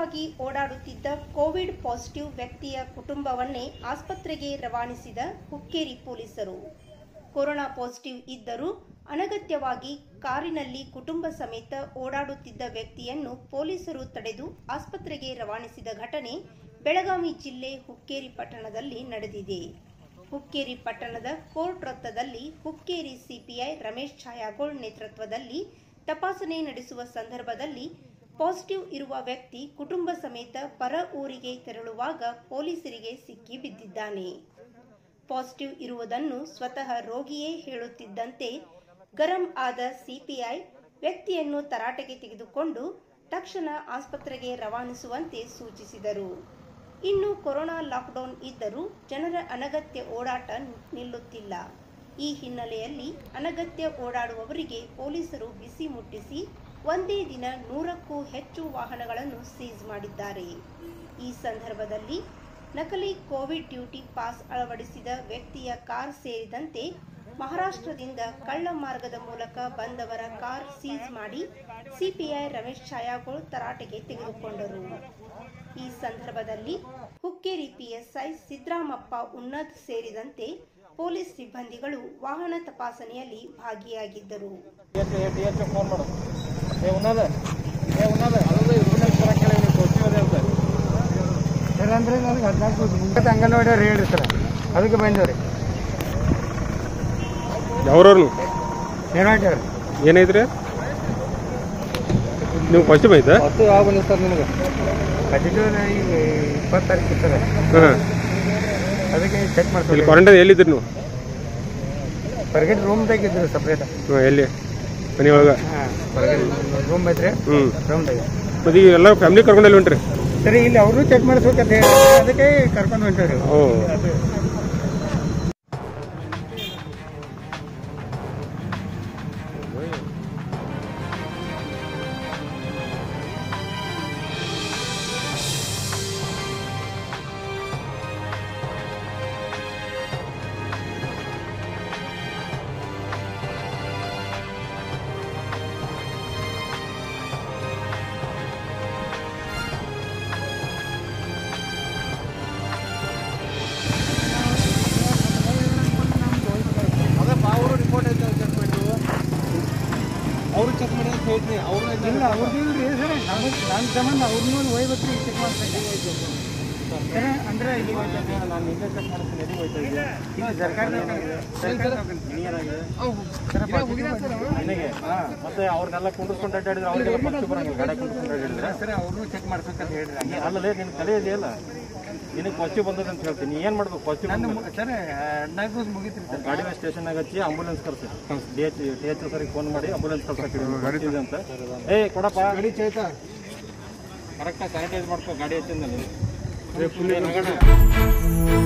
ಅನಗತ್ಯವಾಗಿ ಓಡಾಡುತ್ತಿದ್ದ Covid positive ವ್ಯಕ್ತಿಯ ಕುಟುಂಬವನ್ನೇ ಆಸ್ಪತ್ರೆಗೆ ರವಾನಿಸಿದ ಹುಕ್ಕೇರಿ ಪೊಲೀಸರು ಕೊರೋನಾ ಪಾಸಿಟಿವ್ ಇದ್ದರೂ ಅನಗತ್ಯವಾಗಿ ಕಾರಿನಲ್ಲಿ ಕುಟುಂಬ ಸಮೇತ ಓಡಾಡುತ್ತಿದ್ದ ವ್ಯಕ್ತಿಯನ್ನು ಪೊಲೀಸರು ತಡೆದು ಆಸ್ಪತ್ರೆಗೆ ರವಾನಿಸಿದ ಘಟನೆ ಬೆಳಗಾವಿ ಜಿಲ್ಲೆ ಹುಕ್ಕೇರಿ ಪಟ್ಟಣದಲ್ಲಿ ನಡೆದಿದೆ ಹುಕ್ಕೇರಿ ಪಟ್ಟಣದ ಕೋರ್ಟ್ ವೃತ್ತದಲ್ಲಿ ಹುಕ್ಕೇರಿ ಸಿಪಿಐ ರಮೇಶ್ ಛಾಯಾಗೋಳ್ ನೇತೃತ್ವದಲ್ಲಿ ತಪಾಸಣೆ ನಡೆಸುವ ಸಂದರ್ಭದಲ್ಲಿ ಪಾಸಿಟಿವ್ ಇರುವ ವ್ಯಕ್ತಿ ಕುಟುಂಬ ಸಮೇತ ಪರ ಊರಿಗೆ ತೆರಳುವಾಗ ಪೊಲೀಸರಿಗೆ ಸಿಕ್ಕಿ ಬಿದ್ದಿದ್ದಾನೆ ಪಾಸಿಟಿವ್ ಇರುವುದನ್ನು ಸ್ವತಃ ರೋಗಿಯೇ ಹೇಳುತ್ತಿದ್ದಂತೆ ಗರಂ ಆದ ಸಿಪಿಐ ವ್ಯಕ್ತಿಯನ್ನು ತರಾಟೆಗೆ ತೆಗೆದುಕೊಂಡು ತಕ್ಷಣ ಆಸ್ಪತ್ರೆಗೆ ರವಾನಿಸುವಂತೆ ಸೂಚಿಸಿದರು ಇನ್ನು ಕೊರೋನಾ ಲಾಕ್ಡೌನ್ ಇದ್ದರೂ ಜನರ ಅನಗತ್ಯ ಓಡಾಟ ನಿಲ್ಲುತ್ತಿಲ್ಲ ಈ ಹಿನ್ನೆಲೆಯಲ್ಲಿ ಅನಗತ್ಯ ಓಡಾಡುವವರಿಗೆ ಪೊಲೀಸರು ಬಿಸಿ ಮುಟ್ಟಿಸಿ ಒಂದೇ ದಿನ ನೂರಕ್ಕೂ ಹೆಚ್ಚು ವಾಹನಗಳನ್ನು ಸೀಸ್ ಮಾಡಿದ್ದಾರೆ ಈ ಸಂದರ್ಭದಲ್ಲಿ ನಕಲಿ ಕೋವಿಡ್ ಡ್ಯೂಟಿ ಪಾಸ್ ಅಳವಡಿಸಿದ ವ್ಯಕ್ತಿಯ ಕಾರ್ ಸೇರಿದಂತೆ ಮಹಾರಾಷ್ಟ್ರದಿಂದ ಕಳ್ಳ ಮಾರ್ಗದ ಮೂಲಕ ಬಂದವರ ಕಾರ್ ಸೀಸ್ ಮಾಡಿ ಸಿಪಿಐ ರಮೇಶ್ ಛಾಯಾಗೋಳ್ ತರಾಟೆಗೆ ತೆಗೆದುಕೊಂಡರು ಈ ಸಂದರ್ಭದಲ್ಲಿ ಹುಕ್ಕೇರಿ ಪಿಎಸ್ಐ ಸಿದ್ದರಾಮಪ್ಪ ಉನ್ನತ್ ಸೇರಿದಂತೆ ಪೊಲೀಸ್ ಸಿಬ್ಬಂದಿಗಳು ವಾಹನ ತಪಾಸಣೆಯಲ್ಲಿ ಭಾಗಿಯಾಗಿದ್ದರು ಟಿ ಎಚ್ ಫೋನ್ ಮಾಡು ಏ ಉನ್ನದ ಏ ಉನ್ನದ ಅದು ಉನ್ನದ ಬರ ಕೇಳಿ ನೀವು ತೋರಿಸಿರೋದೇ ಅಂತ ಸರ್ ಅಂದ್ರೆ ನನಗೆ ಹದಿನಾಲ್ಕು ಮುಂಗತ ಅಂಗನವಾಡಿಯವ್ರು ಹೇಳ್ರಿ ಸರ್ ಅದಕ್ಕೆ ಬಂದವ್ರಿ ಯಾವ್ರವ್ರು ನೇರಾಟಿಯವ್ರು ಏನೈತ್ರಿ ನೀವು ಫಸ್ಟ್ ಐತಾ ಹತ್ತು ಯಾವ ಬಂದಿದೆ ಸರ್ ನಿಮಗೆ ಪಾಸಿಟಿವ್ ಈಗ ಇಪ್ಪತ್ತು ತಾರೀಕು ಸರ್ ಹಾಂ ಅದಕ್ಕೆ ಚೆಕ್ ಇಲ್ಲಿ ಮಾಡ್ತೀವಿ ಕ್ವಾರಂಟೈನ್ ಎಲ್ಲಿದ್ರಿ ನೀವು ಹೊರಗಡೆ ರೂಮ್ದಾಗ ಇದ್ರು ಸಪ್ರೇಟ್ ಹಾಂ ಎಲ್ಲಿ ಮನೆ ಒಳಗೆ ಹಾಂ ಹೊರಗಡೆ ರೂಮ್ ಐತ್ರಿ ಹ್ಞೂ ರೂಮ್ದಾಗ ಮತ್ತೆ ಈಗ ಎಲ್ಲ ಫ್ಯಾಮಿಲಿ ಕರ್ಕೊಂಡು ಎಲ್ಲಿ ಹೊಂಟ್ರಿ ಸರಿ ಇಲ್ಲಿ ಅವರು ಚೆಕ್ ಮಾಡಿಸ್ಬೇಕಂತ ಹೇಳಿ ಅದಕ್ಕೆ ಕರ್ಕೊಂಡು ಹೊಂಟವ್ರಿ ಓ ಅದಪ್ಪ ಅವರು ರಿಪೋರ್ಟ್ ಐತೆ ಚೆಕ್ ಮಾಡಿ ಅವರು ಚೆಕ್ ಮಾಡಿ ಅಂತ ಹೇಳ್ತೀನಿ ಅವರು ಇಲ್ಲ ಅವ್ರದ್ದು ಇಲ್ರಿ ಸರ್ ನಮಗೆ ನನ್ನ ಸಂಬಂಧ ಅವ್ರನ್ನೂ ಒಯ್ಬೇಕು ಚೆಕ್ ಮಾಡ್ಬೇಕು ಸರ್ ಅಂದ್ರೆ ಇಲ್ಲಿ ನಾನು ನಿನ್ನೆ ಚೆಕ್ ಮಾಡ್ತೀನಿ ಎಲ್ಲಿ ಹೋಯ್ತಾ ಇದೆ ಇಲ್ಲಿ ಸರ್ಕಾರದ ಸರ್ಕಾರದ ನಿನಗೆ ಮತ್ತೆ ಅವ್ರನ್ನೆಲ್ಲ ಕುಂಡಿಸ್ಕೊಂಡು ಅಡ್ಡಾಡಿದ್ರೆ ಅವ್ರಿಗೆಲ್ಲ ಫಸ್ಟ್ ಬರಂಗಿಲ್ಲ ಗಾಡಿ ಕುಂಡಿಸ್ಕೊಂಡು ಅಡ್ಡಾಡಿದ್ರೆ ಸರ್ ಅವ್ರನ್ನೂ ಚೆಕ್ ಮಾಡ್ಬೇಕಂತ ಹೇಳ್ರಿ ಹಂಗೆ ಅಲ್ಲಲೇ ನಿನ್ನ ತಲೆ ಇದೆಯಲ್ಲ ನಿನಗೆ ಪಾಸಿಟಿವ್ ಬಂದದ ಅಂತ ಹೇಳ್ತೀನಿ ನೀ ಏನು ಮಾಡ್ಬೇಕು ಪಾಸಿಟಿವ್ ನನ್ನ ಮು- ಸರ್ ಹದಿನಾಲ್ಕು ದಿವಸ ಮುಗಿತ್ರಿ ಸರ್ ಗಾಡಿ ಸ್ಟೇಷನ್ನಾಗ ಹಚ್ಚಿ ಆಂಬುಲೆನ್ಸ್ ಕರ್ಸಿ ಡಿ ಎಚ್ ಟಿ ಎಚ್ ಸರಿಗೆ ಫೋನ್ ಮಾಡಿ ಆಂಬುಲೆನ್ಸ್ ಕರ್ಸಕ್ಕೆ ಇದೆ ಅಂತ ಏ ಕೊಡಪ್ಪ ಗಾಡಿ ಚೈತಾ ಕರೆಕ್ಟಾಗಿ ಸ್ಯಾನಿಟೈಸ್ ಮಾಡ್ಕೋ ಗಾಡಿ ಹಚ್ಚಿಂದ ನೀನು